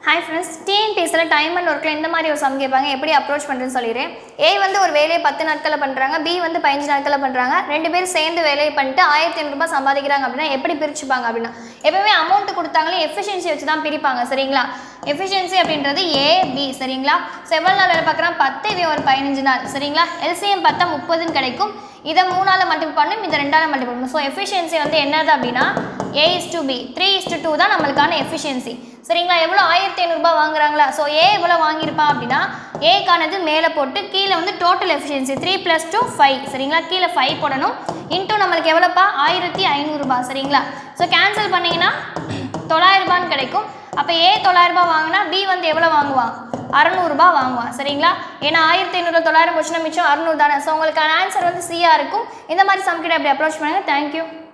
hi friends டிஎன்பிஎஸ்சில் time and ஒர்க்கில் இந்த மாதிரி ஒரு சம் கேட்பாங்க எப்படி அப்ரோச் பண்ணுறேன்னு சொல்லிடுறேன் ஏ வந்து ஒரு வேலையை பத்து நாட்களில் பண்ணுறாங்க பி வந்து பதினஞ்சு நாட்களில் பண்ணுறாங்க ரெண்டு பேரும் சேர்ந்து வேலையை பண்ணிட்டு ஆயிரத்தி ஐநூறுரூபா சம்பாதிக்கிறாங்க அப்படின்னா எப்படி பிரிச்சுப்பாங்க அப்படின்னா எப்பவுமே அமௌண்ட் கொடுத்தாங்களே எஃபிஷியன்சி வச்சு தான் பிரிப்பாங்க சரிங்களா எஃபிஷியன்சி அப்படின்றது ஏ பி சரிங்களா ஸோ எவ்வளோ நாள் வேலை பார்க்குறான் பத்து இவன் ஒரு பதினஞ்சு நாள் சரிங்களா எல்சிஎம் பார்த்தா முப்பதுன்னு கிடைக்கும் இதை மூணால் மல்டிபிள் பண்ணும் இந்த ரெண்டால் மல்டிபிள் பண்ணும் ஸோ எஃபிஷியன்சி வந்து என்னது அப்படின்னா A is to B three is to two தான் நம்மளுக்கான எஃபிஷியன்சி சரிங்களா எவ்வளோ ஆயிரத்தி ஐநூறுரூபா வாங்குறாங்களா ஸோ ஏ எவ்வளோ வாங்கியிருப்பான் அப்படின்னா ஏக்கானது மேலே போட்டு கீழே வந்து total efficiency three plus two five சரிங்களா கீழே ஃபைவ் போடணும் இன்ட்டு நம்மளுக்கு எவ்வளோப்பா ஆயிரத்தி ஐநூறுரூபா சரிங்களா ஸோ கேன்சல் பண்ணிங்கன்னா தொள்ளாயிரரூபான்னு கிடைக்கும் அப்போ ஏ தொள்ளாயிரரூபா வாங்கினா பி வந்து எவ்வளோ வாங்குவான் அறநூறுபா வாங்குவான் சரிங்களா ஏன்னா ஆயிரத்தி ஐநூறு தொள்ளாயிரம் போச்சுன்னா மிச்சம் அறநூறு தானே ஸோ உங்களுக்கான ஆன்சர் வந்து சியாக இருக்கும் இந்த மாதிரி சம்கிட்ட அப்படி அப்ரோச் பண்ணுங்கள் தேங்க்யூ